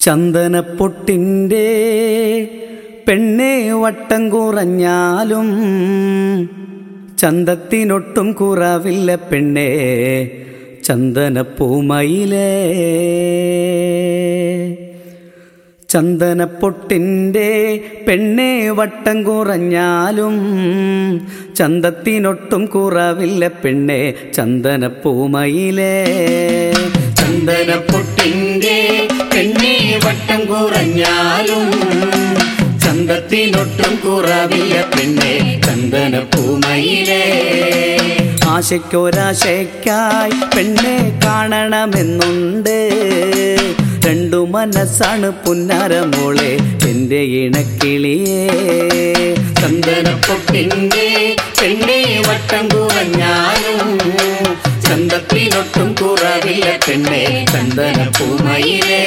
ചന്ദനപ്പൊട്ടിൻ്റെ പെണ്ണെ വട്ടം കുറഞ്ഞാലും ചന്തത്തിനൊട്ടും കുറവില്ല പെണ്ണെ ചന്ദനപ്പൂമയിലേ ചന്ദനപ്പൊട്ടിൻ്റെ പെണ്ണെ വട്ടം കുറഞ്ഞാലും ചന്തത്തിനൊട്ടും കുറവില്ല പെണ്ണെ ചന്ദനപ്പൂമയിലേ ചന്ദനപ്പൊട്ടിൻ്റെ പെണ്ണെ വട്ടം കുറഞ്ഞാലും ചന്തത്തിനൊട്ടും കുറവില്ല പെണ്ണെ ചന്ദനപ്പൂമയിലേ ആശയ്ക്കൊരാശയ്ക്കായി പെണ്ണെ കാണണമെന്നുണ്ട് രണ്ടു മനസ്സാണ് പുന്നാരമോളെ എന്റെ ഇണക്കിളിയേ ചന്ദനപ്പൊട്ടിന്റെ പെണ്ണെ വട്ടം കുറഞ്ഞാലും ചന്തത്തിനൊട്ടും കുറവില്ല പെണ്ണെ ചന്ദനപ്പൂമയിലേ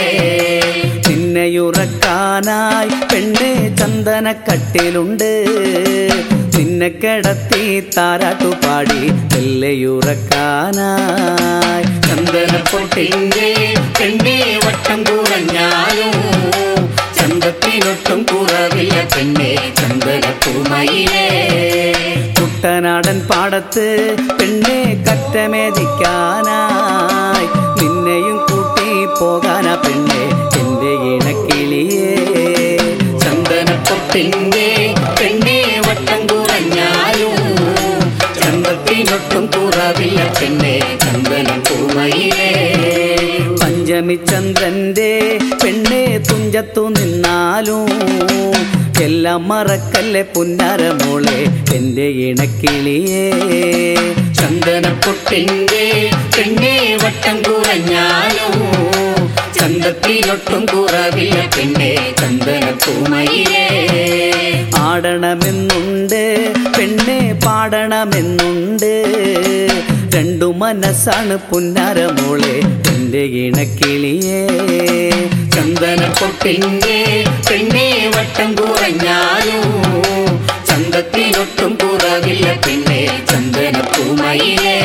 നിന്നെയുറക്കാനായി പെണ്ണെ ചന്ദനക്കട്ടിലുണ്ട് നിന്നെ കിടത്തി താരാട്ടുപാടി വെല്ലയുറക്കാനായി ചന്ദനപ്പൊട്ടിന്റെ പെണ്ണെ വട്ടം കുറഞ്ഞാലും ചന്തത്തിനൊട്ടും കുറവില്ല പെണ്ണെ ചന്ദനപ്പൂമയിലേ കുട്ടനാടൻ പാടത്ത് പെണ്ണെ കറ്റമേദിക്കാനായി നിന്നെയും കൂട്ടി പോകാനാ പെണ്ണെ എന്റെ ഇണക്കിളിയേ ചന്ദനപ്പൊട്ടിന്റെ പെണ്ണെ വട്ടം കുറഞ്ഞാലും ചന്തത്തിനൊട്ടും കുറവില്ല പെണ്ണെ ചന്ദനം പൂമയിലേ പഞ്ചമി ചന്ദ്രന്റെ പെണ്ണെ തുഞ്ചത്തു നിന്നാലും എല്ലാം മറക്കല്ലേ പുന്നാരമോളെ എന്റെ ഇണക്കിളിയേ ചന്ദനപ്പൊട്ടിന്റെ പെണ്ണെ വട്ടം കുറഞ്ഞാലും ചന്തത്തിനൊട്ടും കുറവില്ല പെണ്ണെ ചന്ദനപ്പൂമയിലേ ആടണമെന്നുണ്ട് പെണ്ണെ പാടണമെന്നുണ്ട് രണ്ടു മനസ്സാണ് പുന്നാരമോളെ എന്റെ ഇണക്കിളിയേ ചന്ദനപ്പൊട്ടിന്റെ പെണ്ണെ വട്ടം കുറഞ്ഞാലും ചന്തത്തിനൊട്ടും കുറവില്ല പെണ്ണെ ചന്ദനപ്പൂമയിലേ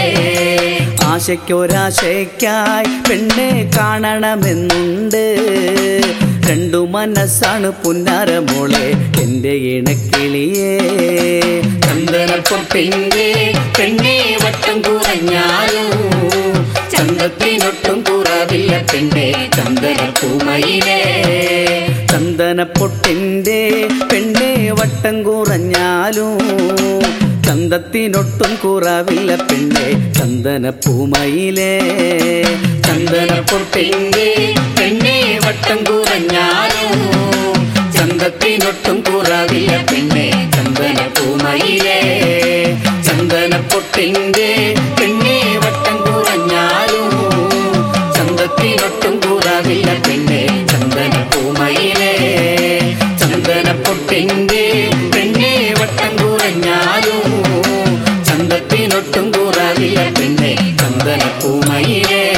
ആശയ്ക്കൊരാശയ്ക്കായി പെണ്ണെ കാണണമെന്നുണ്ട് രണ്ടു മനസ്സാണ് പുന്നാരമോളെ എന്റെ ഇണക്കിളിയേ ചന്ദനപ്പൊട്ടിന്റെ പെണ്ണെ വട്ടം കുറഞ്ഞാലും ചന്തത്തിനൊട്ടും കുറവില്ല പെണ്ണെ ചന്ദനപ്പൂമയിലേ ചന്ദനപ്പൊട്ടിന്റെ പെണ്ണെ വട്ടം കുറഞ്ഞാലും ചന്തത്തിനൊട്ടും കുറവില്ല പെണ്ണെ ചന്ദനപ്പൂമയിലേ ചന്ദനപ്പൊട്ടിന്റെ പെണ്ണെ വട്ടം കുറഞ്ഞാലും ചന്തത്തിനൊട്ടും കുറവില്ല പെണ്ണെ ചന്ദനപ്പൂമയിലേ ചന്ദനപ്പൊട്ടിന്റെ പെണ്ണെ വട്ടം കുറഞ്ഞാലും ചന്തത്തിനൊട്ടും കുറവില്ല പെണ്ണെ ചന്ദനപ്പൂമയിലേ ചന്ദനപ്പൊട്ടിന്റെ പെണ്ണെ വട്ടം കുറഞ്ഞാലും ചന്തത്തിനൊട്ടും കുറവില്ല പെണ്ണെ ചന്ദനപ്പൂമയിലേ